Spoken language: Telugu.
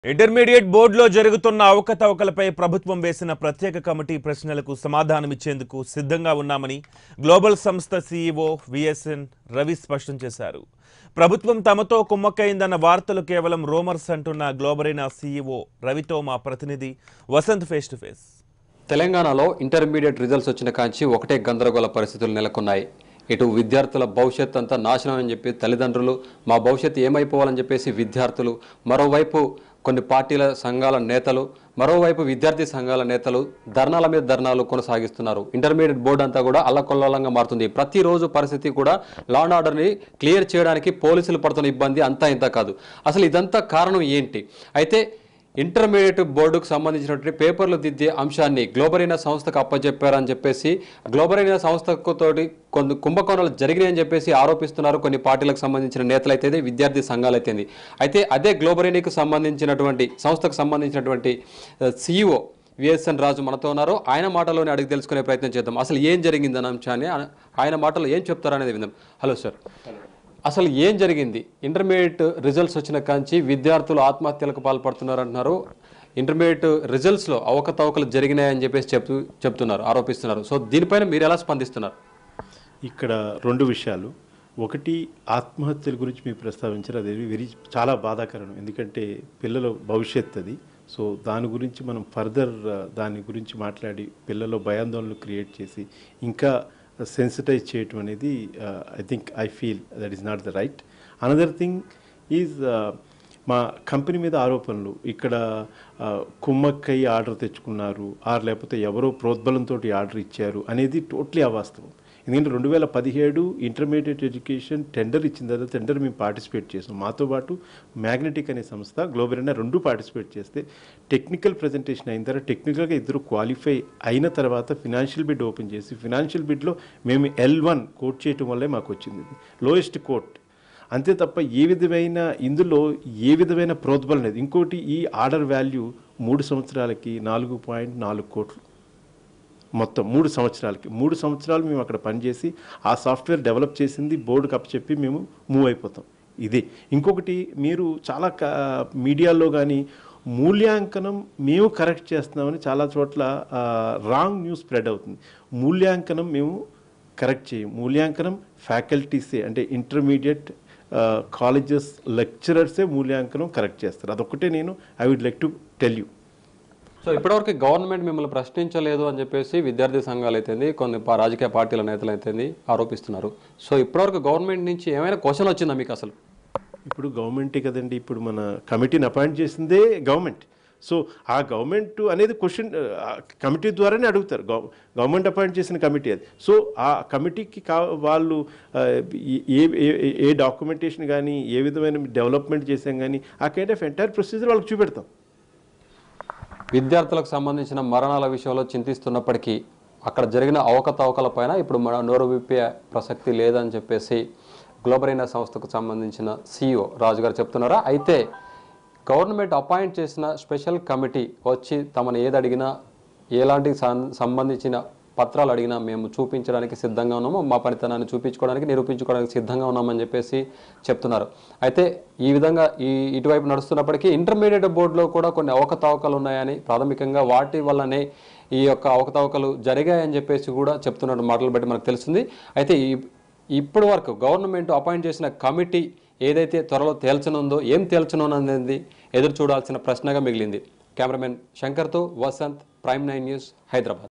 ఇంటర్మీడియట్ బోర్డులో జరుగుతున్న అవకతవకలపై ప్రభుత్వం వేసిన ప్రత్యేక కమిటీ ప్రశ్నలకు సమాధానమిచ్చేందుకు సిద్ధంగా ఉన్నామని గ్లోబల్ సంస్థ సీఈఓ విఎస్ఎన్ రవి స్పష్టం చేశారు ప్రభుత్వం తమతో కుమ్మక్కైందన్న వార్తలు కేవలం రోమర్స్ అంటున్న గ్లోబరైన సీఈఓ రవితో మా ప్రతినిధి వసంత్ ఫేస్ టు ఫేస్ తెలంగాణలో ఇంటర్మీడియట్ రిజల్ట్స్ వచ్చిన కాంచి ఒకటే గందరగోళ పరిస్థితులు నెలకొన్నాయి ఇటు విద్యార్థుల భవిష్యత్ అంతా నాశనం అని చెప్పి తల్లిదండ్రులు మా భవిష్యత్తు ఏమైపోవాలని చెప్పేసి విద్యార్థులు మరోవైపు కొన్ని పార్టీల సంఘాల నేతలు మరోవైపు విద్యార్థి సంఘాల నేతలు ధర్నాల మీద ధర్నాలు కొనసాగిస్తున్నారు ఇంటర్మీడియట్ బోర్డు అంతా కూడా అల్లకొల్లంగా మారుతుంది ప్రతిరోజు పరిస్థితి కూడా లా అండ్ ఆర్డర్ని క్లియర్ చేయడానికి పోలీసులు పడుతున్న ఇబ్బంది అంతా ఇంత కాదు అసలు ఇదంతా కారణం ఏంటి అయితే ఇంటర్మీడియట్ బోర్డుకు సంబంధించినటువంటి పేపర్లు దిద్దే అంశాన్ని గ్లోబరైన సంస్థకు అప్పచెప్పారని చెప్పేసి గ్లోబరైన సంస్థకు తోటి కొన్ని కుంభకోణాలు జరిగినాయని చెప్పేసి ఆరోపిస్తున్నారు కొన్ని పార్టీలకు సంబంధించిన నేతలు అయితే విద్యార్థి సంఘాలు అయితే అయితే అదే గ్లోబరైనకు సంబంధించినటువంటి సంస్థకు సంబంధించినటువంటి సిఇఓ విఎస్ఎన్ రాజు మనతో ఉన్నారు ఆయన మాటలోనే అడిగి తెలుసుకునే ప్రయత్నం చేద్దాం అసలు ఏం జరిగిందన్న అంశాన్ని ఆయన- ఆయన మాటలో ఏం చెప్తారనేది విందాం హలో సార్ అసలు ఏం జరిగింది ఇంటర్మీడియట్ రిజల్ట్స్ వచ్చిన కాంచి విద్యార్థులు ఆత్మహత్యలకు పాల్పడుతున్నారు అంటున్నారు ఇంటర్మీడియట్ రిజల్ట్స్లో అవకతవకలు జరిగినాయని చెప్పేసి చెప్తూ చెప్తున్నారు ఆరోపిస్తున్నారు సో దీనిపైన మీరు ఎలా స్పందిస్తున్నారు ఇక్కడ రెండు విషయాలు ఒకటి ఆత్మహత్యల గురించి మీరు ప్రస్తావించారు అది వెరీ చాలా బాధాకరం ఎందుకంటే పిల్లల భవిష్యత్ అది సో దాని గురించి మనం ఫర్దర్ దాని గురించి మాట్లాడి పిల్లల భయాందోళనలు క్రియేట్ చేసి ఇంకా సెన్సిటైజ్ చేయటం అనేది I think I feel that is not the right another thing is మా కంపెనీ మీద ఆరోపణలు ఇక్కడ ఆ, కుమ్మక్కయ్యి ఆర్డర్ తెచ్చుకున్నారు ఆర్ లేకపోతే ఎవరో ప్రోద్బలంతో ఆర్డర్ ఇచ్చారు అనేది టోటలీ అవాస్తవం ఎందుకంటే రెండు వేల పదిహేడు ఇంటర్మీడియట్ ఎడ్యుకేషన్ టెండర్ ఇచ్చిన తర్వాత టెండర్ మేము పార్టిసిపేట్ చేసాం మాతో పాటు మ్యాగ్నెటిక్ అనే సంస్థ గ్లోబల్ అయినా రెండు పార్టిసిపేట్ చేస్తే టెక్నికల్ ప్రజెంటేషన్ అయిన తర్వాత టెక్నికల్గా ఇద్దరు క్వాలిఫై అయిన తర్వాత ఫినాన్షియల్ బిడ్ ఓపెన్ చేసి ఫినాన్షియల్ బిడ్లో మేము ఎల్ వన్ కోట్ చేయటం వల్లే మాకు వచ్చింది లోయెస్ట్ కోట్ అంతే తప్ప ఏ విధమైన ఇందులో ఏ విధమైన ప్రోద్బలం లేదు ఇంకోటి ఈ ఆర్డర్ వాల్యూ మూడు సంవత్సరాలకి నాలుగు పాయింట్ నాలుగు కోట్లు మొత్తం మూడు సంవత్సరాలకి మూడు సంవత్సరాలు మేము అక్కడ పనిచేసి ఆ సాఫ్ట్వేర్ డెవలప్ చేసింది బోర్డుకి అప్పచెప్పి మేము మూవ్ అయిపోతాం ఇదే ఇంకొకటి మీరు చాలా క- మీడియాలో కానీ మూల్యాంకనం మేము కరెక్ట్ చేస్తున్నామని చాలా చోట్ల రాంగ్ న్యూస్ స్ప్రెడ్ అవుతుంది మూల్యాంకనం మేము కరెక్ట్ చేయం మూల్యాంకనం ఫ్యాకల్టీసే అంటే ఇంటర్మీడియట్ కాలేజెస్ లెక్చరర్సే మూల్యాంకనం కరెక్ట్ చేస్తారు అదొక్కటే నేను I would like to tell you so ఇప్పటివరకు గవర్నమెంట్ మిమ్మల్ని ప్రశ్నించలేదు అని చెప్పేసి విద్యార్థి సంఘాలు అయితేంది కొన్ని పా- రాజకీయ పార్టీల నేతలు అయితేంది ఆరోపిస్తున్నారు సో ఇప్పటివరకు గవర్నమెంట్ నుంచి ఏమైనా క్వశ్చన్ వచ్చిందా మీకు అసలు ఇప్పుడు గవర్నమెంటే కదండి ఇప్పుడు మన కమిటీని అపాయింట్ చేసిందే గవర్నమెంట్ సో ఆ గవర్నమెంట్ అనేది క్వశ్చన్ కమిటీ ద్వారానే అడుగుతారు గవ గవర్నమెంట్ అపాయింట్ చేసిన కమిటీ అది సో ఆ కమిటీకి కా వాళ్ళు ఆ, ఏ ఏ- ఏ- ఏ డాక్యుమెంటేషన్ కానీ ఏ విధమైన డెవలప్మెంట్ చేసాం కానీ ఆ కైండ్ ఆఫ్ ఎంటైర్ ప్రొసీజర్ వాళ్ళకి చూపెడతాం విద్యార్థులకు సంబంధించిన మరణాల విషయంలో చింతిస్తున్నప్పటికీ అక్కడ జరిగిన అవకతవకల పైన ఇప్పుడు మన నోరు విప్పే ప్రసక్తి లేదని చెప్పేసి గ్లోబరైన సంస్థకు సంబంధించిన సిఇఓ రాజు గారు చెప్తున్నారా అయితే గవర్నమెంట్ అపాయింట్ చేసిన స్పెషల్ కమిటీ వచ్చి తమను ఏది అడిగినా ఎలాంటి సం- సంబంధించిన పత్రాలు అడిగినా మేము చూపించడానికి సిద్ధంగా ఉన్నాము మా పనితనాన్ని చూపించుకోవడానికి నిరూపించుకోవడానికి సిద్ధంగా ఉన్నామని చెప్పేసి చెప్తున్నారు అయితే ఈ విధంగా ఈ ఇటువైపు నడుస్తున్నప్పటికీ ఇంటర్మీడియట్ బోర్డులో కూడా కొన్ని అవకతవకలు ఉన్నాయని ప్రాథమికంగా వాటి వల్లనే ఈ యొక్క అవకతవకలు జరిగాయని చెప్పేసి కూడా చెప్తున్న మాటలు బట్టి మనకు తెలుస్తుంది అయితే ఈ ఇప్పటి వరకు గవర్నమెంట్ అపాయింట్ చేసిన కమిటీ ఏదైతే త్వరలో తేల్చనుందో ఏం తేల్చనున్నది ఎదురు చూడాల్సిన ప్రశ్నగా మిగిలింది కెమెరామెన్ శంకర్తో Vasanth Prime Nine News Hyderabad